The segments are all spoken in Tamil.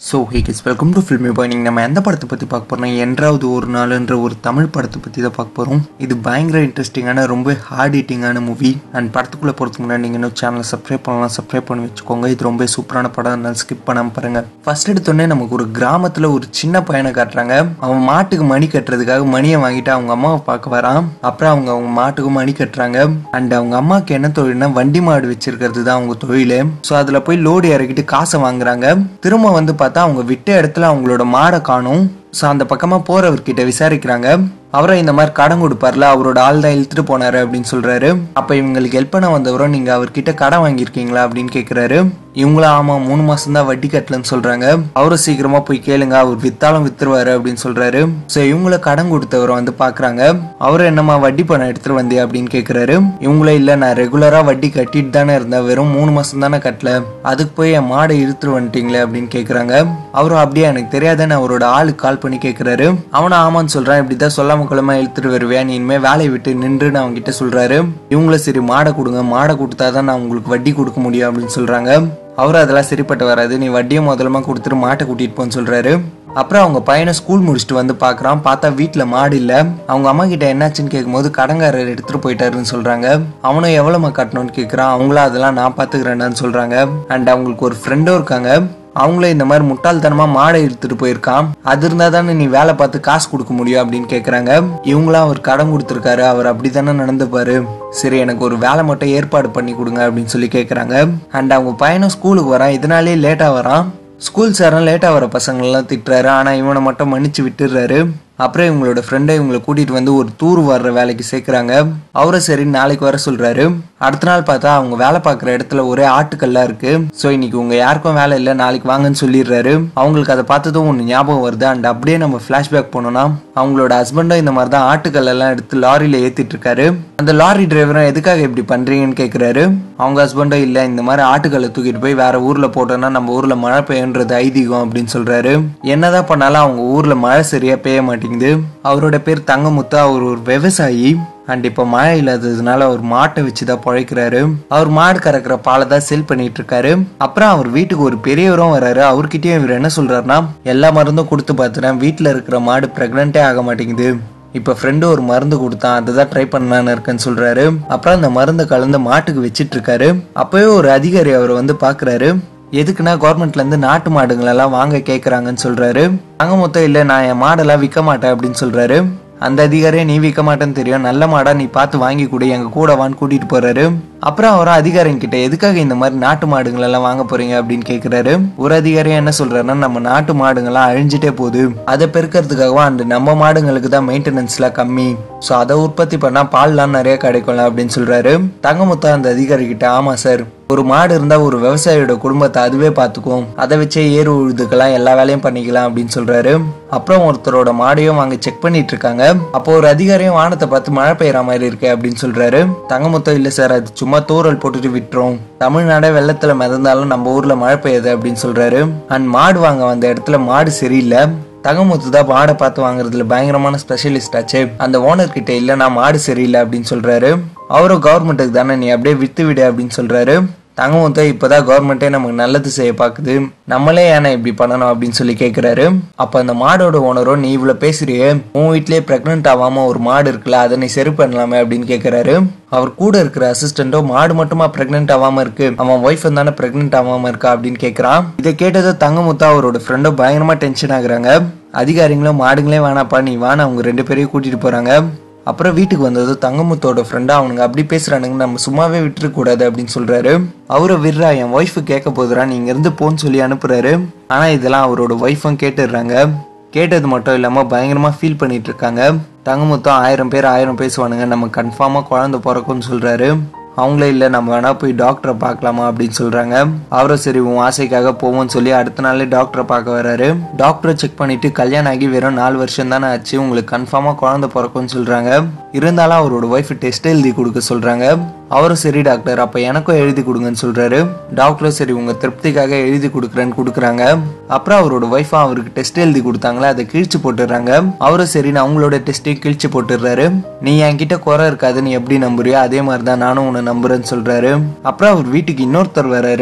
so hey guys welcome to filmy boy நீங்கள் நம்ம எந்த படத்தை பற்றி பார்க்க போகிறோம் என்றாவது ஒரு நாளுன்ற ஒரு தமிழ் படத்தை பற்றி தான் பார்க்க போகிறோம் இது பயங்கர இன்ட்ரெஸ்டிங்கான ரொம்ப ஹார்ட் ஹீட்டிங்கான மூவி அண்ட் படத்துக்குள்ளே போகிறதுக்கு முன்னாடி நீங்கள் இன்னும் சேனலை சப்ஸ்கிரைப் பண்ணலாம் சப்ஸ்கிரைப் பண்ணி வச்சுக்கோங்க இது ரொம்ப சூப்பரான படம் அதனால ஸ்கிப் பண்ணாமல் பாருங்கள் ஃபர்ஸ்ட் எடுத்தோடனே நமக்கு ஒரு கிராமத்தில் ஒரு சின்ன பையனை காட்டுறாங்க அவன் மாட்டுக்கு மணி கட்டுறதுக்காக மணியை வாங்கிட்டு அவங்க அம்மாவை பார்க்க வரான் அப்புறம் அவங்க அவங்க மாட்டுக்கு மணி கட்டுறாங்க அண்ட் அவங்க அம்மாவுக்கு என்ன தொழில்னா வண்டி மாடு வச்சிருக்கிறது தான் அவங்க தொழில் ஸோ அதில் போய் லோடு இறக்கிட்டு காசை வாங்குறாங்க திரும்ப வந்து பார்த்தா அவங்க விட்ட இடத்துல அவங்களோட மாடை காணும் ஸோ அந்த பக்கமாக போகிறவர்கிட்ட விசாரிக்கிறாங்க அவரை இந்த மாதிரி கடன் கொடுப்பார்ல அவரோட ஆள் தான் இழுத்துட்டு போனாரு அப்படின்னு சொல்றாரு அப்போ இவங்களுக்கு ஹெல்ப் பண்ண வந்தவரும் நீங்கள் அவர்கிட்ட கடன் வாங்கியிருக்கீங்களா அப்படின்னு கேட்குறாரு இவங்களும் ஆமாம் மூணு மாசம் தான் வட்டி கட்டலன்னு சொல்றாங்க அவரும் சீக்கிரமா போய் கேளுங்க அவர் வித்தாலும் வித்துருவாரு அப்படின்னு சொல்றாரு ஸோ இவங்கள கடன் கொடுத்தவரை வந்து பாக்குறாங்க அவரும் என்னம்மா வட்டி பணம் எடுத்துட்டு வந்தியா அப்படின்னு கேட்குறாரு இவங்களே இல்லை நான் ரெகுலரா வட்டி கட்டிட்டு தானே இருந்தேன் வெறும் மூணு மாசம் தானே கட்டல அதுக்கு போய் என் மாடை இழுத்துட்டு வந்துட்டீங்களே அப்படின்னு கேட்குறாங்க அவரும் அப்படியே எனக்கு தெரியாதுன்னு அவரோட ஆளுக்கு கால் பண்ணி கேட்குறாரு அவனும் ஆமான்னு சொல்றான் இப்படிதான் சொல்லாம குளமா இழுத்துட்டு வருவேன் நீ இனிமே வேலையை விட்டு நின்றுன்னு அவங்க கிட்ட சொல்றாரு இவங்களும் சரி மாடை கொடுங்க மாடை கொடுத்தாதான் நான் உங்களுக்கு வட்டி கொடுக்க முடியும் அப்படின்னு சொல்றாங்க அவரும் அதெல்லாம் சரிப்பட்டு வராது நீ வட்டியை முதலமா கொடுத்துட்டு மாட்டை கூட்டிட்டு போன்னு சொல்றாரு அப்புறம் அவங்க பையனை ஸ்கூல் முடிச்சுட்டு வந்து பார்க்குறான் பார்த்தா வீட்டில் மாடு இல்லை அவங்க அம்மா கிட்ட என்னாச்சுன்னு கேட்கும்போது கடங்காரர் எடுத்துட்டு போயிட்டாருன்னு சொல்றாங்க அவனும் எவ்வளோமா கட்டணும்னு கேட்குறான் அவங்களும் அதெல்லாம் நான் பார்த்துக்கிறேன்னு சொல்றாங்க அண்ட் அவங்களுக்கு ஒரு ஃப்ரெண்டும் இருக்காங்க அவங்களும் இந்த மாதிரி முட்டாள்தனமா மாடை எடுத்துட்டு போயிருக்கான் அது இருந்தா தானே நீ வேலை பார்த்து காசு கொடுக்க முடியும் அப்படின்னு கேக்குறாங்க இவங்களாம் அவர் கடன் கொடுத்துருக்காரு அவர் அப்படித்தானே நடந்துப்பாரு சரி எனக்கு ஒரு வேலை மட்டும் ஏற்பாடு பண்ணி கொடுங்க அப்படின்னு சொல்லி கேக்குறாங்க அண்ட் அவங்க பையனும் ஸ்கூலுக்கு வரான் இதனாலே லேட்டா வரான் ஸ்கூல் சாரும் லேட்டாக வர பசங்களெல்லாம் திட்டுறாரு ஆனால் இவனை மட்டும் மன்னிச்சு விட்டுடுறாரு அப்புறம் இவங்களோட ஃப்ரெண்டை இவங்களை கூட்டிட்டு வந்து ஒரு டூர் வர்ற வேலைக்கு சேர்க்குறாங்க அவரும் சரி நாளைக்கு வர சொல்றாரு அடுத்த நாள் பார்த்தா அவங்க வேலை பார்க்குற இடத்துல ஒரே ஆட்டுக்கல்லா இருக்கு ஸோ இன்னைக்கு உங்க யாருக்கும் வேலை இல்லை நாளைக்கு வாங்கன்னு சொல்லிடுறாரு அவங்களுக்கு அதை பார்த்ததும் ஒன்று ஞாபகம் வருது அண்ட் அப்படியே நம்ம ஃப்ளாஷ்பேக் போனோம்னா அவங்களோட ஹஸ்பண்டும் இந்த மாதிரி தான் ஆட்டுக்கல் எல்லாம் எடுத்து லாரியில ஏத்திட்டு இருக்காரு அந்த லாரி டிரைவரும் எதுக்காக இப்படி பண்றீங்கன்னு கேட்குறாரு அவங்க ஹஸ்பண்டும் இல்லை இந்த மாதிரி ஆட்டுக்கல்லை தூக்கிட்டு போய் வேற ஊர்ல போட்டோம்னா நம்ம ஊர்ல மழை பெய்யுன்றது ஐதீகம் அப்படின்னு சொல்றாரு என்னதான் பண்ணாலும் அவங்க ஊர்ல மழை சரியா பெய்ய மாட்டேங்குது அவரோட பேர் தங்கமுத்து அவர் ஒரு விவசாயி அண்ட் இப்போ மழை இல்லாததுனால அவர் மாட்டை வச்சு தான் பழைக்கிறாரு அவர் மாடு கறக்கிற பாலை தான் செல் பண்ணிட்டு இருக்காரு அப்புறம் அவர் வீட்டுக்கு ஒரு பெரியவரும் வராரு அவர்கிட்டயும் இவர் என்ன சொல்றாருன்னா எல்லா மருந்தும் கொடுத்து பார்த்துட்டேன் வீட்டில் இருக்கிற மாடு ப்ரெக்னென்ட்டே ஆக மாட்டேங்குது இப்போ ஃப்ரெண்டு ஒரு மருந்து கொடுத்தான் அதை தான் ட்ரை பண்ணலான்னு இருக்கேன்னு சொல்றாரு அப்புறம் அந்த மருந்தை கலந்து மாட்டுக்கு வச்சிட்டு இருக்காரு அப்பவே ஒரு அதிகாரி அவரை வந்து பாக்குறாரு எதுக்குன்னா கவர்மெண்ட்ல இருந்து நாட்டு மாடுங்களெல்லாம் வாங்க கேக்குறாங்கன்னு சொல்றாரு அங்க மொத்தம் இல்ல நான் என் மாடெல்லாம் விற்க மாட்டேன் அப்படின்னு சொல்றாரு அந்த அதிகாரியை நீ விற்க மாட்டேன்னு தெரியும் நல்ல மாடா நீ பார்த்து வாங்கி கொடு எங்க கூட வான்னு கூட்டிட்டு போறாரு அப்புறம் அவரும் அதிகாரிங்க கிட்ட எதுக்காக இந்த மாதிரி நாட்டு மாடுங்கள் எல்லாம் வாங்க போறீங்க அப்படின்னு கேக்குறாரு ஒரு அதிகாரி என்ன சொல்றாருன்னா நம்ம நாட்டு மாடுங்கள்லாம் அழிஞ்சிட்டே போகுது அதை பெருக்கிறதுக்காகவும் அந்த நம்ம மாடுங்களுக்கு தான் மெயின்டெனன்ஸ்லாம் கம்மி ஸோ அதை உற்பத்தி பண்ணா பால்லாம் நிறைய கிடைக்கும்ல அப்படின்னு சொல்றாரு தங்கமுத்தா அந்த அதிகாரி கிட்ட ஆமா சார் ஒரு மாடு இருந்தா ஒரு விவசாயியோட குடும்பத்தை அதுவே பார்த்துக்கும் அதை வச்சே ஏறு உழுதுக்கலாம் எல்லா வேலையும் பண்ணிக்கலாம் அப்படின்னு சொல்றாரு அப்புறம் ஒருத்தரோட மாடையும் வாங்க செக் பண்ணிட்டு இருக்காங்க அப்போ ஒரு அதிகாரியும் வானத்தை பார்த்து மழை பெய்யற மாதிரி இருக்கு அப்படின்னு சொல்றாரு தங்கமுத்தம் இல்ல சார் அது சும்மா தூரல் போட்டுட்டு விட்டுரும் தமிழ்நாடே வெள்ளத்துல மிதந்தாலும் நம்ம ஊர்ல மழை பெய்யுது அப்படின்னு சொல்றாரு அண்ட் மாடு வாங்க வந்த இடத்துல மாடு சரியில்லை தங்கமுத்து தான் மாடை பார்த்து வாங்குறதுல பயங்கரமான ஸ்பெஷலிஸ்ட் ஆச்சு அந்த ஓனர் கிட்ட இல்ல நான் மாடு சரியில்லை அப்படின்னு சொல்றாரு அவரும் கவர்மெண்ட்டுக்கு தானே நீ அப்படியே வித்து விடு அப்படின்னு சொல்றாரு தங்கமுத்த இப்பதான் கவர்மெண்ட்டே நமக்கு நல்லது செய்ய பாக்குது நம்மளே ஏன்னா இப்படி பண்ணணும் அப்படின்னு சொல்லி கேக்குறாரு அப்ப அந்த மாடோட ஓனரும் நீ இவ்வளவு பேசுறியே உன் வீட்லயே பிரெக்னென்ட் ஆகாம ஒரு மாடு இருக்குல்ல அதை நீ சரி பண்ணலாமே அப்படின்னு கேக்குறாரு அவர் கூட இருக்கிற அசிஸ்டண்டோ மாடு மட்டுமா பிரெக்னென்ட் ஆகாம இருக்கு அவன் ஒய்ஃப் தானே பிரெக்னென்ட் ஆகாம இருக்கா அப்படின்னு கேக்குறான் இதை கேட்டதும் தங்கமுத்தா அவரோட ஃப்ரெண்டோ பயங்கரமா டென்ஷன் ஆகுறாங்க அதிகாரிங்களும் மாடுங்களே வேணாப்பா நீ வான அவங்க ரெண்டு பேரையும் கூட்டிட்டு போறாங்க அப்புறம் வீட்டுக்கு வந்தது தங்கமுத்தோட ஃப்ரெண்டா அவனுங்க அப்படி பேசுறானுங்க நம்ம சும்மாவே விட்டுற கூடாது அப்படின்னு சொல்றாரு அவரை விடுறா என் ஒய்ஃபு கேட்க போதுரா நீங்க இருந்து போன்னு சொல்லி அனுப்புறாரு ஆனா இதெல்லாம் அவரோட ஒய்ஃபும் கேட்டுடுறாங்க கேட்டது மட்டும் இல்லாம பயங்கரமா ஃபீல் பண்ணிட்டு இருக்காங்க தங்கமுத்தம் ஆயிரம் பேர் ஆயிரம் பேசுவானுங்க நம்ம கன்ஃபார்மா குழந்தை பிறக்கும்னு சொல்றாரு அவங்களே இல்லை நம்ம வேணா போய் டாக்டரை பார்க்கலாமா அப்படின்னு சொல்றாங்க அவரும் சரி உன் ஆசைக்காக போவோம்னு சொல்லி அடுத்த நாளே டாக்டரை பார்க்க வராரு டாக்டரை செக் பண்ணிட்டு கல்யாணம் ஆகி வெறும் நாலு வருஷம் தானே ஆச்சு உங்களுக்கு கன்ஃபார்மா குழந்தை பிறக்கும்னு சொல்றாங்க இருந்தாலும் அவரோட ஒய்ஃப் டெஸ்ட் எழுதி கொடுக்க சொல்றாங்க அவரும் சரி டாக்டர் அப்ப எனக்கும் எழுதி கொடுங்கன்னு சொல்றாரு டாக்டரும் சரி உங்க திருப்திக்காக எழுதி கொடுக்குறேன்னு கொடுக்குறாங்க அப்புறம் அவரோட ஒய்ஃபா அவருக்கு டெஸ்ட் எழுதி கொடுத்தாங்களே அதை கிழிச்சு போட்டுடுறாங்க அவரும் சரி நான் அவங்களோட டெஸ்ட்டையும் கிழிச்சு போட்டுடுறாரு நீ என்கிட்ட குறை இருக்காது நீ எப்படி நம்புறியோ அதே மாதிரி தான் நானும் உன்னை நம்புறேன்னு சொல்றாரு அப்புறம் அவர் வீட்டுக்கு இன்னொருத்தர் வராரு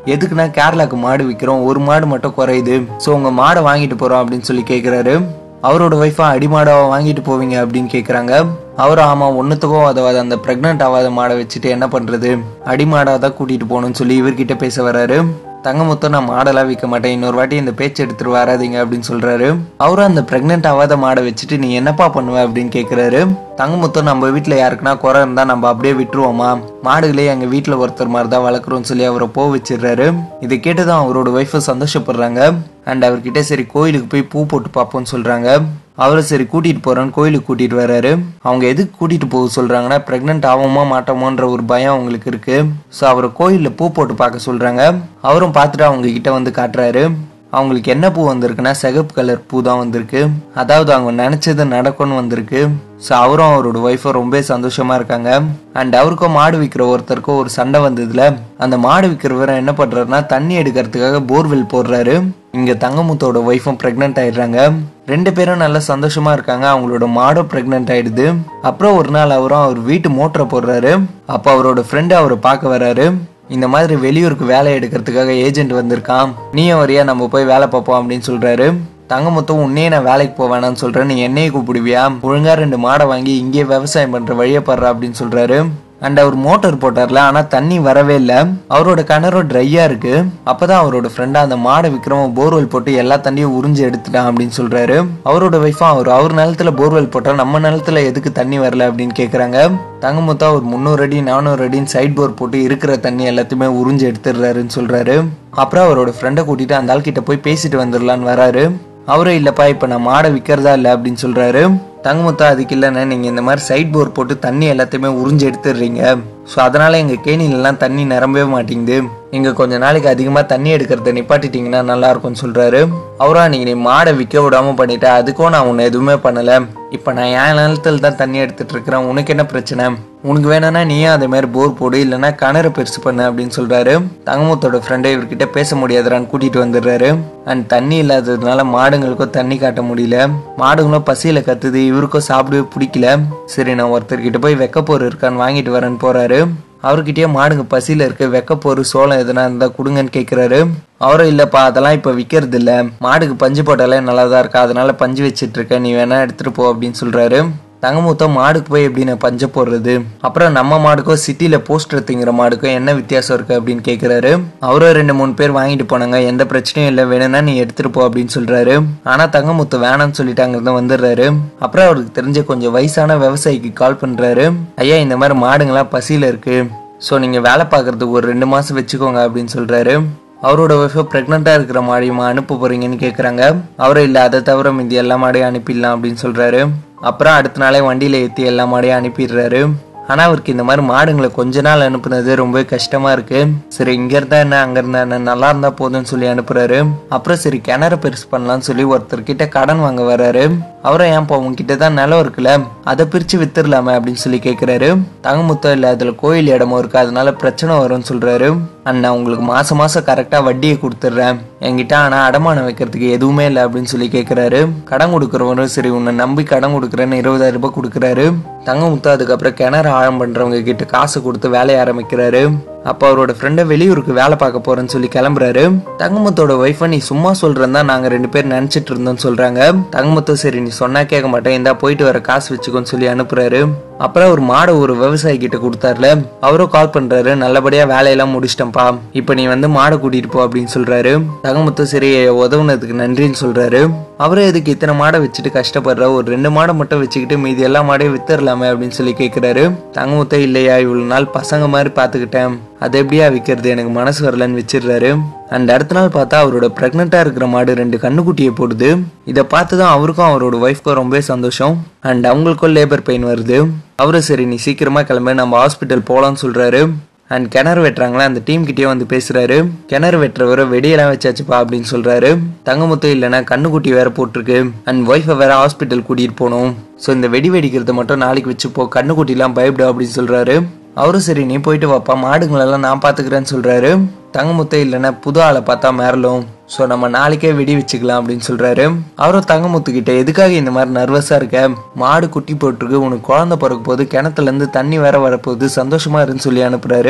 எதுக்குன்னா கேரளாக்கு மாடு விற்கிறோம் ஒரு மாடு மட்டும் குறையுது ஸோ உங்க மாடை வாங்கிட்டு போறோம் அப்படின்னு சொல்லி கேட்குறாரு அவரோட ஒய்ஃபா அடிமாடாவை வாங்கிட்டு போவீங்க அப்படின்னு கேட்குறாங்க அவரும் ஆமா ஒன்றுத்துக்கும் உதவாத அந்த ப்ரெக்னென்ட் ஆகாத மாடை வச்சுட்டு என்ன பண்றது அடிமாடாக தான் கூட்டிட்டு போகணும்னு சொல்லி இவர்கிட்ட பேச வராரு தங்கமுத்தம் நான் மாடெல்லாம் விற்க மாட்டேன் இன்னொரு வாட்டி இந்த பேச்சு எடுத்துட்டு வராதீங்க அப்படின்னு சொல்றாரு அவரும் அந்த பிரெக்னென்ட் ஆகாத மாடை வச்சுட்டு நீ என்னப்பா பண்ணுவ அப்படின்னு கேட்குறாரு தங்கமுத்தம் நம்ம வீட்டில் யாருக்குன்னா குறை இருந்தா நம்ம அப்படியே விட்டுருவோமா மாடுகளே எங்க வீட்டில் ஒருத்தர் மாதிரி தான் வளர்க்குறோம்னு சொல்லி அவரை போக வச்சிடுறாரு இதை கேட்டுதான் அவரோட ஒய்ஃபை சந்தோஷப்படுறாங்க அண்ட் அவர்கிட்ட சரி கோயிலுக்கு போய் பூ போட்டு பார்ப்போம்னு சொல்றாங்க அவரும் சரி கூட்டிட்டு போறேன்னு கோயிலுக்கு கூட்டிட்டு வராரு அவங்க எதுக்கு கூட்டிட்டு போக சொல்றாங்கன்னா பிரெக்னென்ட் ஆகுமா மாட்டோமோன்ற ஒரு பயம் அவங்களுக்கு இருக்கு ஸோ அவரை கோயில்ல பூ போட்டு பார்க்க சொல்றாங்க அவரும் பார்த்துட்டு அவங்க கிட்ட வந்து காட்டுறாரு அவங்களுக்கு என்ன பூ வந்திருக்குன்னா சிகப்பு கலர் பூ தான் வந்திருக்கு அதாவது அவங்க நினைச்சது நடக்கும்னு வந்திருக்கு ஸோ அவரும் அவரோட ஒய்ஃபும் ரொம்ப சந்தோஷமா இருக்காங்க அண்ட் அவருக்கும் மாடு விற்கிற ஒருத்தருக்கும் ஒரு சண்டை வந்ததுல அந்த மாடு விற்கிறவர் என்ன பண்றாருன்னா தண்ணி எடுக்கிறதுக்காக போர்வெல் போடுறாரு இங்க தங்கமுத்தோட ஒய்ஃபும் பிரெக்னென்ட் ஆயிடுறாங்க ரெண்டு பேரும் நல்லா சந்தோஷமா இருக்காங்க அவங்களோட மாடும் பிரெக்னென்ட் ஆயிடுது அப்புறம் ஒரு நாள் அவரும் அவர் வீட்டு மோட்டரை போடுறாரு அப்போ அவரோட ஃப்ரெண்டு அவரை பார்க்க வராரு இந்த மாதிரி வெளியூருக்கு வேலை எடுக்கிறதுக்காக ஏஜென்ட் வந்திருக்கான் நீயும் வரியா நம்ம போய் வேலை பார்ப்போம் அப்படின்னு சொல்றாரு தங்கமுத்தம் உன்னையே நான் வேலைக்கு போவேனான்னு சொல்றேன் நீ என்னையே கூப்பிடுவியா ஒழுங்கா ரெண்டு மாடை வாங்கி இங்கேயே விவசாயம் பண்ற வழியை படுற அப்படின்னு சொல்றாரு அண்ட் அவர் மோட்டார் போட்டார்ல ஆனா தண்ணி வரவே இல்லை அவரோட கிணறும் ட்ரையா இருக்கு அப்பதான் அவரோட ஃப்ரெண்டா அந்த மாடை விக்ரம போர்வெல் போட்டு எல்லா தண்ணியும் உறிஞ்சு எடுத்துட்டான் அப்படின்னு சொல்றாரு அவரோட ஒய்ஃபா அவர் அவர் நிலத்துல போர்வெல் போட்டா நம்ம நிலத்துல எதுக்கு தண்ணி வரல அப்படின்னு கேக்குறாங்க தங்கமுத்தா ஒரு முந்நூறு அடி நானூறு அடின்னு சைட் போர் போட்டு இருக்கிற தண்ணி எல்லாத்தையுமே உறிஞ்சு எடுத்துடுறாருன்னு சொல்றாரு அப்புறம் அவரோட ஃப்ரெண்டை கூட்டிட்டு அந்த ஆள் கிட்ட போய் பேசிட்டு வந்துடலான்னு வராரு அவரும் இல்லப்பா இப்ப நான் மாடை விற்கிறதா இல்லை அப்படின்னு சொல்றாரு தங்கமுத்தா அதுக்கு இல்லைண்ணே நீங்க இந்த மாதிரி சைட் போர் போட்டு தண்ணி எல்லாத்தையுமே உறிஞ்சு எடுத்துடுறீங்க ஸோ அதனால எங்க கேணிலெல்லாம் தண்ணி நிரம்பவே மாட்டேங்குது நீங்க கொஞ்ச நாளைக்கு அதிகமா தண்ணி எடுக்கிறத நிப்பாட்டிட்டீங்கன்னா நல்லா இருக்கும்னு சொல்றாரு அவரா நீங்க நீ மாடை விற்க விடாம பண்ணிட்ட அதுக்கும் நான் உன்னை எதுவுமே பண்ணல இப்ப நான் என் நிலத்துல தான் தண்ணி எடுத்துட்டு இருக்கிறேன் உனக்கு என்ன பிரச்சனை உனக்கு வேணும்னா நீயும் அதே மாதிரி போர் போடு இல்லைன்னா கிணறு பெருசு பண்ணு அப்படின்னு சொல்றாரு தங்கமுத்தோட ஃப்ரெண்டை இவர்கிட்ட பேச முடியாதுறான்னு கூட்டிட்டு வந்துடுறாரு அண்ட் தண்ணி இல்லாததுனால மாடுங்களுக்கும் தண்ணி காட்ட முடியல மாடுங்களும் பசியில கத்துது இவருக்கும் சாப்பிடவே பிடிக்கல சரி நான் ஒருத்தர்கிட்ட போய் வெக்கப்போர் இருக்கான்னு வாங்கிட்டு வரேன்னு போறாரு அவர்கிட்டயே மாடுங்க பசியில இருக்கு வெக்கப்போரு சோளம் எதுனா இருந்தா கொடுங்கன்னு கேக்குறாரு அவரும் இல்லப்பா அதெல்லாம் இப்ப விக்கிறது இல்ல மாடுக்கு பஞ்சு போட்டாலே நல்லா தான் இருக்கா அதனால பஞ்சு வச்சிட்டு இருக்க நீ வேணா எடுத்துட்டு போ அப்படின்னு சொல்றாரு தங்கமுத்தம் மாடுக்கு போய் எப்படி நான் பஞ்ச போடுறது அப்புறம் நம்ம மாடுக்கும் சிட்டில போஸ்டர் திங்கிற மாடுக்கும் என்ன வித்தியாசம் இருக்கு அப்படின்னு கேக்குறாரு அவரும் ரெண்டு மூணு பேர் வாங்கிட்டு போனாங்க எந்த பிரச்சனையும் இல்லை வேணும்னா நீ எடுத்துட்டு போ அப்படின்னு சொல்றாரு ஆனா தங்கமுத்து வேணாம்னு சொல்லிட்டு அங்கிருந்து வந்துடுறாரு அப்புறம் அவருக்கு தெரிஞ்ச கொஞ்சம் வயசான விவசாயிக்கு கால் பண்றாரு ஐயா இந்த மாதிரி மாடுங்களாம் பசியில இருக்கு ஸோ நீங்க வேலை பார்க்கறதுக்கு ஒரு ரெண்டு மாசம் வச்சுக்கோங்க அப்படின்னு சொல்றாரு அவரோட ஒய்ஃபை ப்ரெக்னெண்ட்டாக இருக்கிற மாடியுமா அனுப்ப போறீங்கன்னு கேட்குறாங்க அவரும் இல்லை அதை தவிர மீதி எல்லா மாடையும் அனுப்பிடலாம் அப்படின்னு சொல்றாரு அப்புறம் அடுத்த நாளே வண்டியில் ஏற்றி எல்லா மாடையும் அனுப்பிடுறாரு ஆனால் அவருக்கு இந்த மாதிரி மாடுங்களை கொஞ்ச நாள் அனுப்புனது ரொம்ப கஷ்டமா இருக்கு சரி இங்க இருந்தா என்ன அங்க இருந்தா என்ன நல்லா இருந்தா போதும்னு சொல்லி அனுப்புறாரு அப்புறம் சரி கிணறு பெருசு பண்ணலாம்னு சொல்லி ஒருத்தர் கிட்ட கடன் வாங்க வராரு அவரை ஏன்பா உங்ககிட்ட தான் நிலம் இருக்குல்ல அதை பிரிச்சு வித்துடலாமே அப்படின்னு சொல்லி கேட்கிறாரு தங்கமுத்தம் இல்ல அதுல கோயில் இடமும் இருக்கு அதனால பிரச்சனை வரும்னு சொல்றாரு அண்ணா உங்களுக்கு மாசம் மாசம் கரெக்டா வட்டியை கொடுத்துட்றேன் என்கிட்ட ஆனா அடமானம் வைக்கிறதுக்கு எதுவுமே இல்லை அப்படின்னு சொல்லி கேட்கிறாரு கடன் கொடுக்குறவரும் சரி உன்னை நம்பி கடன் கொடுக்குறேன்னு இருபதாயிரம் ரூபாய் கொடுக்குறாரு தங்கமுத்து அதுக்கப்புறம் கிணறு ஆழம் பண்றவங்க கிட்ட காசு கொடுத்து வேலைய ஆரம்பிக்கிறாரு அப்போ அவரோட ஃப்ரெண்டை வெளியூருக்கு வேலை பார்க்க போறேன்னு சொல்லி கிளம்புறாரு தங்கமுத்தோட ஒய்ஃபை நீ சும்மா சொல்றேன் தான் நாங்க ரெண்டு பேர் நினைச்சிட்டு இருந்தோம்னு சொல்றாங்க தங்கமுத்து சரி நீ சொன்னா கேட்க மாட்டேன் இந்தா போயிட்டு வர காசு வச்சுக்கோன்னு சொல்லி அனுப்புறாரு அப்புறம் ஒரு மாடை ஒரு விவசாயி கிட்ட கொடுத்தாருல அவரும் கால் பண்றாரு நல்லபடியா வேலையெல்லாம் முடிச்சிட்டேன்ப்பா இப்போ நீ வந்து மாடை கூட்டிட்டு போ அப்படின்னு சொல்றாரு தங்கமுத்து சரி உதவுனதுக்கு நன்றின்னு சொல்றாரு அவரும் எதுக்கு இத்தனை மாடை வச்சுட்டு கஷ்டப்படுற ஒரு ரெண்டு மாடை மட்டும் வச்சுக்கிட்டு மீதி எல்லா மாடையும் வித்துடலாமே அப்படின்னு சொல்லி கேட்கிறாரு தங்கமுத்த இல்லையா இவ்வளவு நாள் பசங்க மாதிரி பாத்துக்கிட்டேன் அதை எப்படியா விற்கிறது எனக்கு மனசு வரலன்னு வச்சிடுறாரு அண்ட் அடுத்த நாள் பார்த்தா அவரோட ப்ரெக்னெண்ட்டாக இருக்கிற மாடு ரெண்டு கண்ணுக்குட்டியை போடுது இதை பார்த்து தான் அவருக்கும் அவரோட ஒய்ஃப்க்கும் ரொம்ப சந்தோஷம் அண்ட் அவங்களுக்கும் லேபர் பெயின் வருது அவரும் சரி நீ சீக்கிரமா கிளம்பு நம்ம ஹாஸ்பிட்டல் போகலான்னு சொல்றாரு அண்ட் கிணறு வெட்டுறாங்களா அந்த டீம் கிட்டயே வந்து பேசுறாரு கிணறு வெட்டுறவரை வெடியெல்லாம் வச்சாச்சுப்பா அப்படின்னு சொல்றாரு தங்கமுத்து இல்லைன்னா கண்ணுக்குட்டி வேற போட்டிருக்கு அண்ட் ஒய்ஃபை வேற ஹாஸ்பிட்டல் கூட்டிட்டு போகணும் ஸோ இந்த வெடி வெடிக்கிறத மட்டும் நாளைக்கு வச்சுப்போ கண்ணுக்குட்டிலாம் பயப்படு அப்படின்னு சொல்றாரு அவரும் சரி நீ போயிட்டு வாப்பா மாடுங்களெல்லாம் நான் பாத்துக்கிறேன்னு சொல்றாரு தங்கமுத்தை இல்லைன்னா புது ஆளை பார்த்தா மேரலும் ஸோ நம்ம நாளைக்கே வெடி வச்சுக்கலாம் அப்படின்னு சொல்றாரு அவரும் தங்கமுத்து கிட்ட எதுக்காக இந்த மாதிரி நர்வஸா இருக்க மாடு குட்டி போட்டிருக்கு உனக்கு குழந்தை பிறக்க போது கிணத்துல இருந்து தண்ணி வேற வரப்போகுது சந்தோஷமா இருன்னு சொல்லி அனுப்புறாரு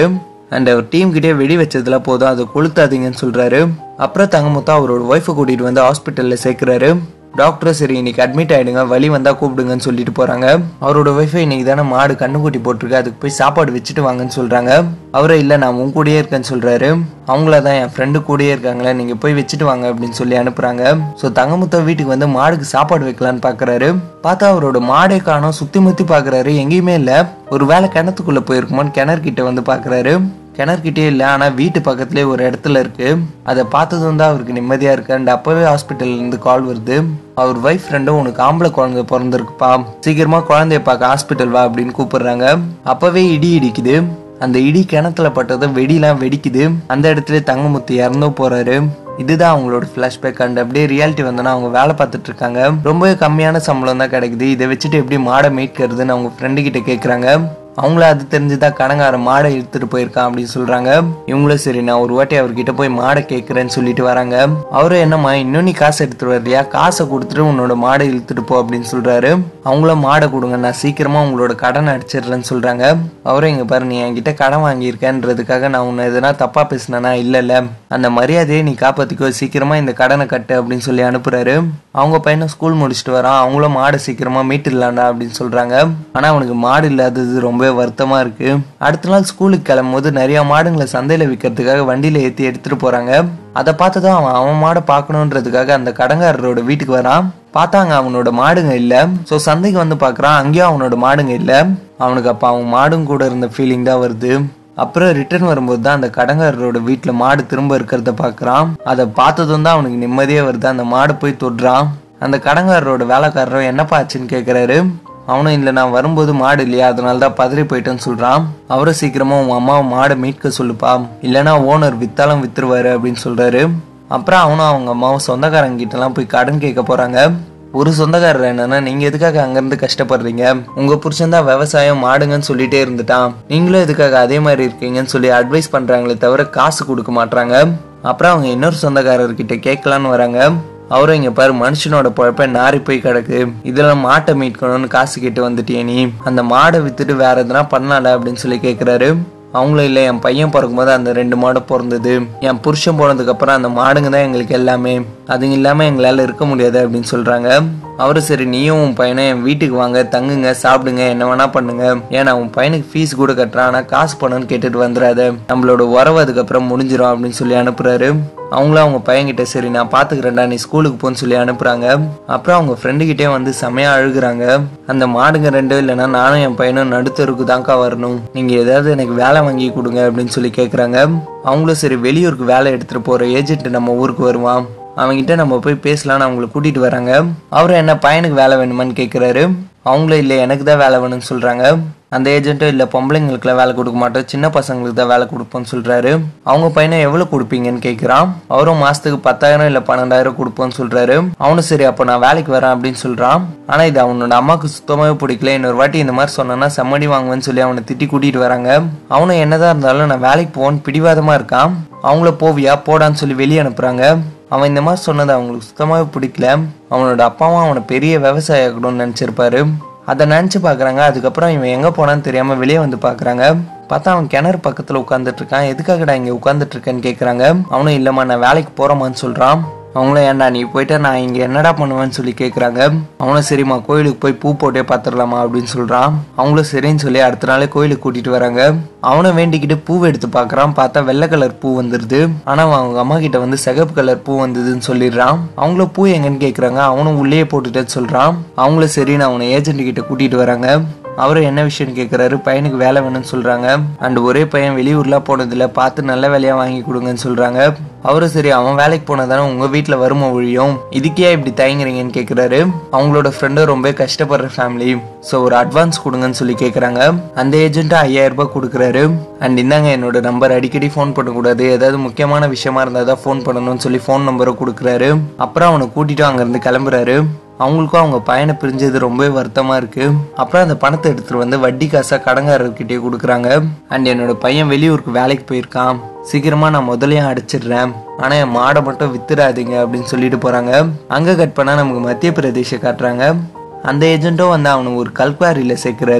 அண்ட் அவர் டீம் கிட்டே வெடி வச்சதுல போதும் அதை கொளுத்தாதீங்கன்னு சொல்றாரு அப்புறம் தங்கமுத்தா அவரோட ஒய்ஃபை கூட்டிட்டு வந்து ஹாஸ்பிட்டல்ல சேர்க்கிறாரு டாக்டர் சரி இன்னைக்கு அட்மிட் ஆயிடுங்க வலி வந்தா கூப்பிடுங்கன்னு சொல்லிட்டு போறாங்க அவரோட ஒய்ஃபை இன்னைக்கு தானே மாடு கண்ணுக்குட்டி போட்டிருக்கு அதுக்கு போய் சாப்பாடு வச்சுட்டு வாங்கன்னு சொல்றாங்க அவரே இல்லை நான் உன் கூடயே இருக்கேன்னு சொல்றாரு அவங்கள தான் என் ஃப்ரெண்டு கூடயே இருக்காங்களே நீங்க போய் வச்சுட்டு வாங்க அப்படின்னு சொல்லி அனுப்புறாங்க ஸோ தங்கமுத்த வீட்டுக்கு வந்து மாடுக்கு சாப்பாடு வைக்கலான்னு பாக்குறாரு பார்த்தா அவரோட மாடே காணோம் சுத்தி முத்தி பாக்குறாரு எங்கேயுமே இல்லை ஒரு வேலை கிணத்துக்குள்ள போயிருக்குமான்னு கிணறு கிட்ட வந்து பாக்குறாரு கிணறுக்கிட்டே இல்லை ஆனால் வீட்டு பக்கத்துலேயே ஒரு இடத்துல இருக்கு அதை பார்த்ததும் தான் அவருக்கு நிம்மதியாக இருக்கு அண்ட் அப்போவே ஹாஸ்பிட்டல்ல இருந்து கால் வருது அவர் ஒய்ஃப் ஃப்ரெண்டும் உனக்கு ஆம்பளை குழந்தை பிறந்திருக்குப்பா சீக்கிரமா குழந்தைய பார்க்க ஹாஸ்பிட்டல் வா அப்படின்னு கூப்பிடுறாங்க அப்போவே இடி இடிக்குது அந்த இடி கிணத்துல பட்டதும் வெடிலாம் வெடிக்குது அந்த இடத்துல தங்கமுத்து இறந்தும் போறாரு இதுதான் அவங்களோட ஃப்ளாஷ்பேக் அண்ட் அப்படியே ரியாலிட்டி வந்தோன்னா அவங்க வேலை பார்த்துட்டு இருக்காங்க ரொம்பவே கம்மியான சம்பளம் தான் கிடைக்குது இதை வச்சுட்டு எப்படி மாடை மீட்கிறதுன்னு அவங்க ஃப்ரெண்டு கிட்ட கேட்குறாங்க அவங்கள அது தெரிஞ்சுதான் கடங்கார மாடை இழுத்துட்டு போயிருக்கான் அப்படின்னு சொல்றாங்க இவங்களும் சரி நான் ஒரு வாட்டி அவர்கிட்ட போய் மாடை கேட்கறேன்னு சொல்லிட்டு வராங்க அவரும் என்னம்மா இன்னும் நீ காசு எடுத்துட்டு வரலையா காசை கொடுத்துட்டு உன்னோட மாடை இழுத்துட்டு போ அப்படின்னு சொல்றாரு அவங்களும் மாடை கொடுங்க நான் சீக்கிரமா உங்களோட கடனை அடிச்சிடுறேன்னு சொல்றாங்க அவரும் இங்க பாரு நீ என்கிட்ட கடன் வாங்கியிருக்கேன்றதுக்காக நான் உன்னை எதனா தப்பா பேசினேனா இல்ல இல்ல அந்த மரியாதையை நீ காப்பாத்திக்கோ சீக்கிரமா இந்த கடனை கட்டு அப்படின்னு சொல்லி அனுப்புறாரு அவங்க பையனை ஸ்கூல் முடிச்சுட்டு வரான் அவங்களும் மாடை சீக்கிரமா மீட்டுடலாம்டா அப்படின்னு சொல்றாங்க ஆனா அவனுக்கு மாடு இல்லாதது ரொம்ப வருத்தமா இருக்கு அடுத்த நாள் ஸ்கூலுக்கு கிளம்பும் போது நிறைய மாடுங்களை சந்தையில விற்கிறதுக்காக வண்டியில ஏத்தி எடுத்துட்டு போறாங்க அதை பார்த்ததும் அவன் அவன் மாடை பார்க்கணுன்றதுக்காக அந்த கடங்காரரோட வீட்டுக்கு வரான் பார்த்தாங்க அவனோட மாடுங்க இல்ல ஸோ சந்தைக்கு வந்து பார்க்கறான் அங்கேயும் அவனோட மாடுங்க இல்ல அவனுக்கு அப்ப அவன் மாடும் கூட இருந்த ஃபீலிங் தான் வருது அப்புறம் ரிட்டர்ன் வரும்போது தான் அந்த கடங்காரரோட வீட்டில் மாடு திரும்ப இருக்கிறத பார்க்குறான் அதை பார்த்ததும் தான் அவனுக்கு நிம்மதியே வருது அந்த மாடு போய் தொடுறான் அந்த கடங்காரரோட வேலைக்காரரும் என்னப்பா ஆச்சுன்னு கேட்குறாரு அவனும் இல்லை நான் வரும்போது மாடு இல்லையா அதனால தான் பதறி போயிட்டேன்னு சொல்கிறான் அவரும் சீக்கிரமா உன் அம்மாவை மாடை மீட்க சொல்லுப்பா இல்லைன்னா ஓனர் வித்தாலும் வித்துருவாரு அப்படின்னு சொல்கிறாரு அப்புறம் அவனும் அவங்க அம்மாவும் சொந்தக்காரங்க கிட்டலாம் போய் கடன் கேட்க போகிறாங்க ஒரு சொந்தக்காரர் என்னன்னா நீங்க எதுக்காக அங்கிருந்து கஷ்டப்படுறீங்க உங்க புருஷன் தான் விவசாயம் மாடுங்கன்னு சொல்லிட்டே இருந்துட்டான் நீங்களும் எதுக்காக அதே மாதிரி இருக்கீங்கன்னு சொல்லி அட்வைஸ் பண்றாங்களே தவிர காசு கொடுக்க மாட்றாங்க அப்புறம் அவங்க இன்னொரு சொந்தக்காரர்கிட்ட கேட்கலான்னு வராங்க அவரும் இங்க பாரு மனுஷனோட பொழப்ப நாரி போய் கிடக்கு இதெல்லாம் மாட்டை மீட்கணும்னு காசு கேட்டு வந்துட்டியே நீ அந்த மாடை வித்துட்டு வேற எதுனா பண்ணலாம்ல அப்படின்னு சொல்லி கேக்குறாரு அவங்களும் இல்லை என் பையன் பிறக்கும்போது அந்த ரெண்டு மாடு பிறந்தது என் புருஷன் போனதுக்கு அப்புறம் அந்த மாடுங்க தான் எங்களுக்கு எல்லாமே அதுங்க இல்லாம எங்களால இருக்க முடியாது அப்படின்னு சொல்றாங்க அவரு சரி நீயும் உன் பையனை என் வீட்டுக்கு வாங்க தங்குங்க சாப்பிடுங்க என்ன வேணா பண்ணுங்க ஏன்னா உன் பையனுக்கு ஃபீஸ் கூட கட்டுறான் ஆனா காசு பணம்னு கேட்டுட்டு வந்துடாத நம்மளோட உறவு அதுக்கப்புறம் முடிஞ்சிடும் அப்படின்னு சொல்லி அனுப்புறாரு அவங்களும் அவங்க பையன்கிட்ட சரி நான் பாத்துக்கிறேன்டா நீ ஸ்கூலுக்கு போன்னு சொல்லி அனுப்புறாங்க அப்புறம் அவங்க ஃப்ரெண்டு கிட்டே வந்து செமையா அழுகுறாங்க அந்த மாடுங்க ரெண்டும் இல்லைன்னா நானும் என் பையனும் நடுத்தருக்கு தான்க்கா வரணும் நீங்க ஏதாவது எனக்கு வேலை வாங்கி கொடுங்க அப்படின்னு சொல்லி கேக்குறாங்க அவங்களும் சரி வெளியூருக்கு வேலை எடுத்துட்டு போற ஏஜென்ட் நம்ம ஊருக்கு வருவான் அவன்கிட்ட நம்ம போய் பேசலாம்னு அவங்கள கூட்டிட்டு வராங்க அவரும் என்ன பையனுக்கு வேலை வேணுமான்னு கேக்குறாரு அவங்களும் இல்லை எனக்கு தான் வேலை வேணும்னு சொல்றாங்க அந்த ஏஜென்ட்டும் இல்லை பொம்பளைங்களுக்குலாம் வேலை கொடுக்க மாட்டோம் சின்ன பசங்களுக்கு தான் வேலை கொடுப்போம்னு சொல்றாரு அவங்க பையனை எவ்வளவு கொடுப்பீங்கன்னு கேட்குறான் அவரும் மாசத்துக்கு பத்தாயிரம் இல்லை பன்னெண்டாயிரம் கொடுப்போம்னு சொல்றாரு அவனும் சரி அப்போ நான் வேலைக்கு வரேன் அப்படின்னு சொல்றான் ஆனா இது அவனோட அம்மாவுக்கு சுத்தமாவே பிடிக்கல இன்னொரு வாட்டி இந்த மாதிரி சொன்னா செம்மடி வாங்குவேன்னு சொல்லி அவனை திட்டி கூட்டிட்டு வராங்க அவனும் என்னதான் இருந்தாலும் நான் வேலைக்கு போவேன்னு பிடிவாதமா இருக்கான் அவங்கள போவியா போடான்னு சொல்லி வெளியே அனுப்புறாங்க அவன் இந்த மாதிரி சொன்னது அவங்களுக்கு சுத்தமாவே பிடிக்கல அவனோட அப்பாவும் அவனை பெரிய விவசாயி ஆகணும்னு நினைச்சிருப்பாரு அதை நினச்சி பார்க்குறாங்க அதுக்கப்புறம் இவன் எங்கே போனான்னு தெரியாமல் வெளியே வந்து பார்க்குறாங்க பார்த்தா அவன் கிணறு பக்கத்தில் உட்காந்துட்டு இருக்கான் எதுக்காகடா இங்கே உட்காந்துட்டு இருக்கேன்னு கேட்குறாங்க அவனும் இல்லைம்மா நான் வேலைக்கு போகிறோமான்னு சொல்கிறான் அவங்களும் ஏன்டா நீ போயிட்டா நான் இங்கே என்னடா பண்ணுவேன்னு சொல்லி கேட்குறாங்க அவனும் சரிம்மா கோயிலுக்கு போய் பூ போட்டே பார்த்துடலாமா அப்படின்னு சொல்கிறான் அவங்களும் சரின்னு சொல்லி அடுத்த நாளே கோயிலுக்கு கூட்டிகிட்டு வராங்க அவனும் வேண்டிக்கிட்டு பூவை எடுத்து பார்க்குறான் பார்த்தா வெள்ளை கலர் பூ வந்துடுது ஆனால் அவன் அவங்க அம்மா கிட்ட வந்து சிகப்பு கலர் பூ வந்ததுன்னு சொல்லிடுறான் அவங்களும் பூ எங்கன்னு கேட்குறாங்க அவனும் உள்ளே போட்டுட்டேன்னு சொல்கிறான் அவங்களும் சரின்னு அவனை ஏஜென்ட் கிட்ட கூட்டிகிட்டு வராங்க அவரும் என்ன விஷயம்னு கேட்குறாரு பையனுக்கு வேலை வேணும்னு சொல்கிறாங்க அண்ட் ஒரே பையன் வெளியூர்லாம் போனதில்ல பார்த்து நல்ல வேலையாக வாங்கி கொடுங்கன்னு சொல்கிறாங்க அவரும் சரி அவன் வேலைக்கு போனதானே உங்கள் வீட்டில் வருமா ஒழியும் இதுக்கே இப்படி தயங்குறீங்கன்னு கேட்குறாரு அவங்களோட ஃப்ரெண்டும் ரொம்ப கஷ்டப்படுற ஃபேமிலி ஸோ ஒரு அட்வான்ஸ் கொடுங்கன்னு சொல்லி கேட்குறாங்க அந்த ஏஜென்ட்டும் ஐயாயிரம் ரூபாய் கொடுக்குறாரு அண்ட் இந்தாங்க என்னோட நம்பர் அடிக்கடி ஃபோன் பண்ணக்கூடாது ஏதாவது முக்கியமான விஷயமா இருந்தால் தான் ஃபோன் பண்ணணும்னு சொல்லி ஃபோன் நம்பரை கொடுக்குறாரு அப்புறம் அவனை கூட்டிட்டு அங்கேருந்து கிளம்புறாரு அவங்களுக்கும் அவங்க பையனை பிரிஞ்சது ரொம்பவே வருத்தமா இருக்கு அப்புறம் அந்த பணத்தை எடுத்துட்டு வந்து வட்டி காசா கடங்காரர்கிட்டயே கொடுக்குறாங்க அண்ட் என்னோட பையன் வெளியூருக்கு வேலைக்கு போயிருக்கான் சீக்கிரமா நான் முதலையும் அடிச்சிடுறேன் ஆனா என் மாடை மட்டும் வித்துடாதீங்க அப்படின்னு சொல்லிட்டு போறாங்க அங்க கட் பண்ணா நமக்கு மத்திய பிரதேச காட்டுறாங்க அந்த ஏஜென்ட்டும் வந்து அவனை ஒரு கல்குவாரியில சேர்க்கிறாரு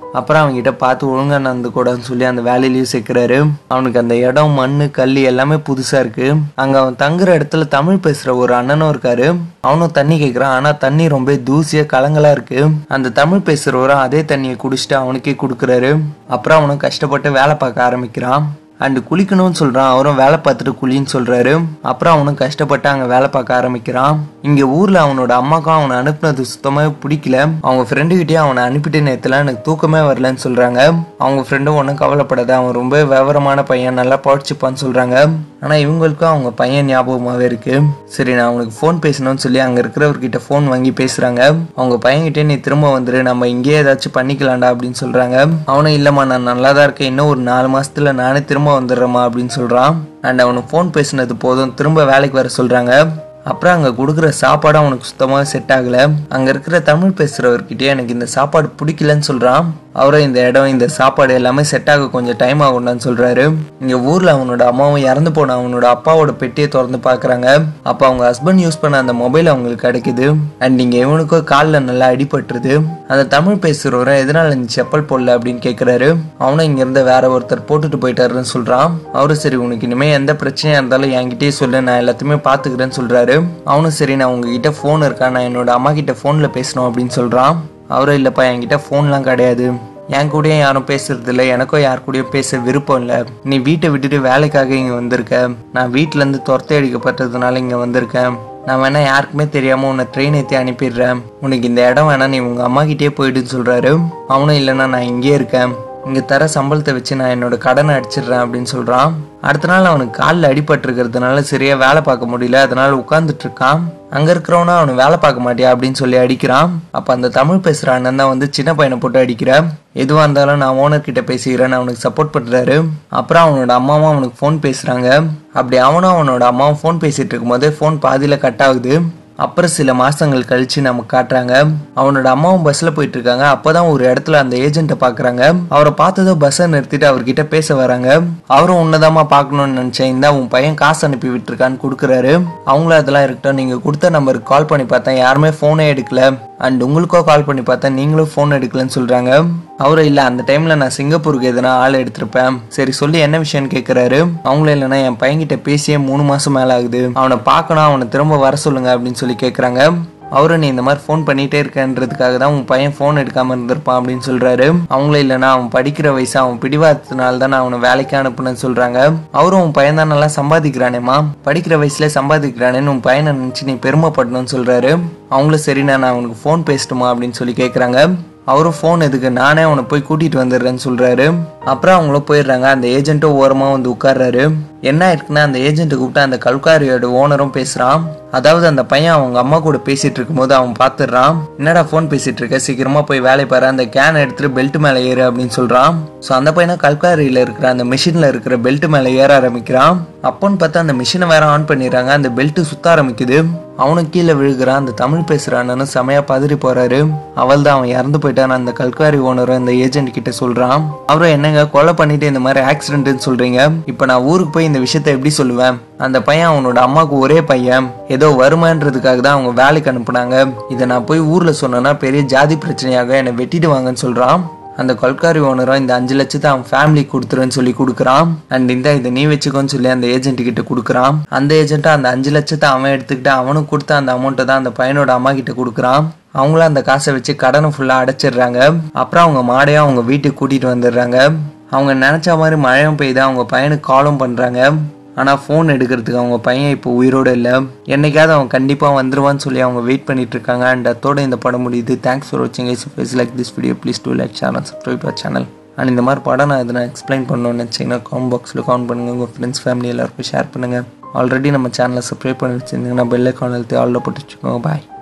அப்புறம் அவன்கிட்ட பார்த்து ஒழுங்கா நடந்து கூடாதுன்னு சொல்லி அந்த வேலையிலயும் சேர்க்கிறாரு அவனுக்கு அந்த இடம் மண்ணு கல் எல்லாமே புதுசா இருக்கு அங்க அவன் தங்குற இடத்துல தமிழ் பேசுற ஒரு அண்ணனும் இருக்காரு அவனும் தண்ணி கேட்கறான் ஆனா தண்ணி ரொம்ப தூசியா கலங்கலா இருக்கு அந்த தமிழ் பேசுறவரும் அதே தண்ணியை குடிச்சிட்டு அவனுக்கே கொடுக்குறாரு அப்புறம் அவனும் கஷ்டப்பட்டு வேலை பார்க்க ஆரம்பிக்கிறான் அண்டு குளிக்கணும்னு சொல்றான் அவரும் வேலை பார்த்துட்டு குளின்னு சொல்றாரு அப்புறம் அவனும் கஷ்டப்பட்டு அங்க வேலை பார்க்க ஆரம்பிக்கிறான் இங்க ஊர்ல அவனோட அம்மாக்கும் அவனை அனுப்புனது சுத்தமாவே பிடிக்கல அவங்க ஃப்ரெண்டு கிட்டயே அவனை அனுப்பிட்டு நேரத்துல எனக்கு தூக்கமே வரலன்னு சொல்றாங்க அவங்க ஃப்ரெண்டும் ஒன்றும் கவலைப்படாத அவன் ரொம்ப விவரமான பையன் நல்லா படிச்சுப்பான்னு சொல்றாங்க ஆனா இவங்களுக்கும் அவங்க பையன் ஞாபகமாவே இருக்கு சரி நான் அவனுக்கு ஃபோன் பேசணும்னு சொல்லி அங்க இருக்கிறவர்கிட்ட ஃபோன் வாங்கி பேசுறாங்க அவங்க பையன்கிட்ட நீ திரும்ப வந்துரு நம்ம இங்கேயே ஏதாச்சும் பண்ணிக்கலாம்டா அப்படின்னு சொல்றாங்க அவனும் இல்லம்மா நான் நல்லா தான் இருக்கேன் இன்னும் ஒரு நாலு மாசத்துல நானே திரும்ப வந்துடுறேம்மா அப்படின்னு சொல்றான் அண்ட் அவனுக்கு ஃபோன் பேசினது போதும் திரும்ப வேலைக்கு வர சொல்றாங்க அப்புறம் அங்கே கொடுக்குற சாப்பாடு அவனுக்கு சுத்தமாக செட் ஆகலை அங்கே இருக்கிற தமிழ் பேசுகிறவர்கிட்டயே எனக்கு இந்த சாப்பாடு பிடிக்கலன்னு சொல்கிறான் அவரும் இந்த இடம் இந்த சாப்பாடு எல்லாமே செட் ஆக கொஞ்சம் டைம் ஆகும்னு சொல்கிறாரு இங்கே ஊரில் அவனோட அம்மாவும் இறந்து போன அவனோட அப்பாவோட பெட்டியை திறந்து பார்க்குறாங்க அப்போ அவங்க ஹஸ்பண்ட் யூஸ் பண்ண அந்த மொபைல் அவங்களுக்கு கிடைக்குது அண்ட் இங்கே இவனுக்கும் காலில் நல்லா அடிபட்டுருது அந்த தமிழ் பேசுகிறவரை எதனால நீ செப்பல் போடல அப்படின்னு கேட்குறாரு அவனும் இங்கேருந்து வேற ஒருத்தர் போட்டுட்டு போயிட்டாருன்னு சொல்கிறான் அவரும் சரி உனக்கு இனிமேல் எந்த பிரச்சனையாக இருந்தாலும் என்கிட்டயே சொல்லு நான் எல்லாத்தையுமே பார்த்துக்கிறேன்னு சொல்கிறாரு அவனும் சரி நான் உங்ககிட்ட ஃபோன் இருக்கா நான் என்னோட அம்மா கிட்ட ஃபோனில் பேசணும் அப்படின்னு சொல்கிறான் அவரும் இல்லைப்பா என்கிட்ட ஃபோன்லாம் கிடையாது என் கூடயும் யாரும் பேசுறது இல்லை எனக்கும் யார் கூடயும் பேச விருப்பம் இல்லை நீ வீட்டை விட்டுட்டு வேலைக்காக இங்கே வந்திருக்க நான் வீட்டிலேருந்து துரத்தி அடிக்கப்பட்டதுனால இங்கே வந்திருக்கேன் நான் வேணா யாருக்குமே தெரியாம உன்னை ட்ரெயின் ஏற்றி அனுப்பிடுறேன் உனக்கு இந்த இடம் வேணா நீ உங்க அம்மா கிட்டே போயிடுன்னு சொல்றாரு அவனும் இல்லைன்னா நான் இங்கே இருக்கேன் இங்க தர சம்பளத்தை வச்சு நான் என்னோட கடனை அடிச்சிடுறேன் அப்படின்னு சொல்றான் அடுத்த நாள் அவனுக்கு காலில் அடிபட்டிருக்கிறதுனால சரியா வேலை பார்க்க முடியல அதனால உட்கார்ந்துட்டு இருக்கான் அங்க இருக்கிறவனா அவனை வேலை பார்க்க மாட்டியா அப்படின்னு சொல்லி அடிக்கிறான் அப்ப அந்த தமிழ் பேசுற அண்ணன் தான் வந்து சின்ன பையனை போட்டு அடிக்கிறான் எதுவா இருந்தாலும் நான் ஓனர் கிட்ட பேசிக்கிறேன்னு அவனுக்கு சப்போர்ட் பண்றாரு அப்புறம் அவனோட அம்மாவும் அவனுக்கு ஃபோன் பேசுறாங்க அப்படி அவனும் அவனோட அம்மாவும் ஃபோன் பேசிட்டு இருக்கும்போது ஃபோன் பாதியில கட் ஆகுது அப்புறம் சில மாசங்கள் கழிச்சு நமக்கு காட்டுறாங்க அவனோட அம்மாவும் பஸ்ல போயிட்டு இருக்காங்க அப்பதான் ஒரு இடத்துல அந்த ஏஜென்ட்டை பாக்குறாங்க அவரை பார்த்ததும் பஸ்ஸை நிறுத்திட்டு அவர்கிட்ட பேச வராங்க அவரும் உன்னதாமா பார்க்கணும்னு நினைச்சேன் இந்த உன் பையன் காசு அனுப்பி விட்டுருக்கான்னு கொடுக்குறாரு அவங்களும் அதெல்லாம் இருக்கட்டும் நீங்க கொடுத்த நம்பருக்கு கால் பண்ணி பார்த்தேன் யாருமே போனே எடுக்கல அண்ட் உங்களுக்கோ கால் பண்ணி பார்த்தேன் நீங்களும் ஃபோன் எடுக்கலன்னு சொல்றாங்க அவரும் இல்ல அந்த டைம்ல நான் சிங்கப்பூருக்கு எதனா ஆள் எடுத்திருப்பேன் சரி சொல்லி என்ன விஷயம்னு கேக்குறாரு அவங்களும் இல்லைன்னா என் பையன்கிட்ட பேசியே மூணு மாசம் மேல ஆகுது அவனை பார்க்கணும் அவனை திரும்ப வர சொல்லுங்க அப்படின்னு சொல்லி கேக்குறாங்க அவரும் நீ இந்த மாதிரி ஃபோன் பண்ணிட்டே இருக்கன்றதுக்காக தான் உன் பையன் ஃபோன் எடுக்காம இருந்திருப்பான் அப்படின்னு சொல்றாரு அவங்களும் இல்லைன்னா அவன் படிக்கிற வயசு அவன் பிடிவாதத்தினால தான் நான் அவனை வேலைக்கு அனுப்புனேன்னு சொல்றாங்க அவரும் உன் பையன் தான் நல்லா சம்பாதிக்கிறானேம்மா படிக்கிற வயசுல சம்பாதிக்கிறானேன்னு உன் பையனை நினைச்சு நீ பெருமைப்படணும்னு சொல்றாரு அவங்களும் சரி நான் அவனுக்கு ஃபோன் பேசட்டுமா அப்படின்னு சொல்லி கேக்குறாங்க அவரும் ஃபோன் எதுக்கு நானே அவனை போய் கூட்டிட்டு வந்துடுறேன்னு சொல்றாரு அப்புறம் அவங்களும் போயிடுறாங்க அந்த ஏஜென்ட்டும் ஓரமா வந்து உட்கார்றாரு என்ன ஆயிருக்குன்னா அந்த ஏஜென்ட்டை கூப்பிட்டு அந்த கல்காரியோட ஓனரும் பேசுறான் அதாவது அந்த பையன் அவங்க அம்மா கூட பேசிட்டு இருக்கும்போது அவன் பார்த்துடுறான் என்னடா ஃபோன் பேசிட்டு இருக்க சீக்கிரமா போய் வேலை பாரு அந்த கேன் எடுத்துட்டு பெல்ட் மேல ஏறு அப்படின்னு சொல்றான் ஸோ அந்த பையனை கல்காரியில இருக்கிற அந்த மிஷின்ல இருக்கிற பெல்ட் மேல ஏற ஆரம்பிக்கிறான் அப்போன்னு பார்த்தா அந்த மிஷினை வேற ஆன் பண்ணிடுறாங்க அந்த பெல்ட் சுத்த ஆரம்பிக்குது அவனும் கீழே விழுகிறான் அந்த தமிழ் பேசுற அண்ணனும் செமையா பதறி போறாரு அவள் தான் அவன் இறந்து போயிட்டான் அந்த கல்காரி ஓனரும் அந்த ஏஜென்ட் கிட்ட சொல்றான் அவரும் என்னங்க கொலை பண்ணிட்டு இந்த மாதிரி ஆக்சிடென்ட்னு சொல்றீங்க இப்போ நான் ஊருக்கு போய் இந்த விஷயத்த எப்படி சொல்லுவேன் அந்த பையன் அவனோட அம்மாவுக்கு ஒரே பையன் ஏதோ வருமானன்றதுக்காக தான் அவங்க வேலைக்கு அனுப்புனாங்க இதை நான் போய் ஊர்ல சொன்னேன்னா பெரிய ஜாதி பிரச்சனையாக என்னை வெட்டிடுவாங்கன்னு சொல்றான் அந்த கொல்காரி ஓனரும் இந்த அஞ்சு லட்சத்தை அவன் ஃபேமிலி கொடுத்துருன்னு சொல்லி கொடுக்குறான் அண்ட் இந்த இதை நீ வச்சுக்கோன்னு சொல்லி அந்த ஏஜென்ட் கிட்ட கொடுக்குறான் அந்த ஏஜென்ட்டும் அந்த அஞ்சு லட்சத்தை அவன் எடுத்துக்கிட்டு அவனும் கொடுத்த அந்த அமௌண்ட்டை தான் அந்த பையனோட அம்மா கிட்ட கொடுக்குறான் அவங்களும் அந்த காசை வச்சு கடனை ஃபுல்லாக அடைச்சிடுறாங்க அப்புறம் அவங்க மாடையும் அவங்க வீட்டுக்கு கூட்டிட்டு வந்துடுறாங்க அவங்க நினைச்ச மாதிரி மழையும் பெய்யுது அவங்க பையனுக்கு காலும் பண்றாங்க ஆனா ஃபோன் எடுக்கிறதுக்கு அவங்க பையன் இப்போ உயிரோட இல்லை என்னைக்காவது அவன் கண்டிப்பா வந்துருவான்னு சொல்லி அவங்க வெயிட் பண்ணிட்டு இருக்காங்க அண்ட் அத்தோட இந்த படம் முடியுது தேங்க்ஸ் ஃபார் வாட்சிங் is face like this video please do like channel subscribe our channel and இந்த மாதிரி படம் நான் எதனா எக்ஸ்பிளைன் பண்ணணும்னு நினச்சிங்கன்னா காமெண்ட் பாக்ஸில் கவுண்ட் பண்ணுங்கள் உங்கள் ஃப்ரெண்ட்ஸ் ஃபேமிலி எல்லாருக்கும் ஷேர் பண்ணுங்கள் ஆல்ரெடி நம்ம சேனலை சப்ஸ்கிரைப் பண்ணி வச்சுருந்தீங்கன்னா பெல் ஐக்கான் அழுத்தி ஆல்ல போட்டு வச்சுக்கோங்க பாய்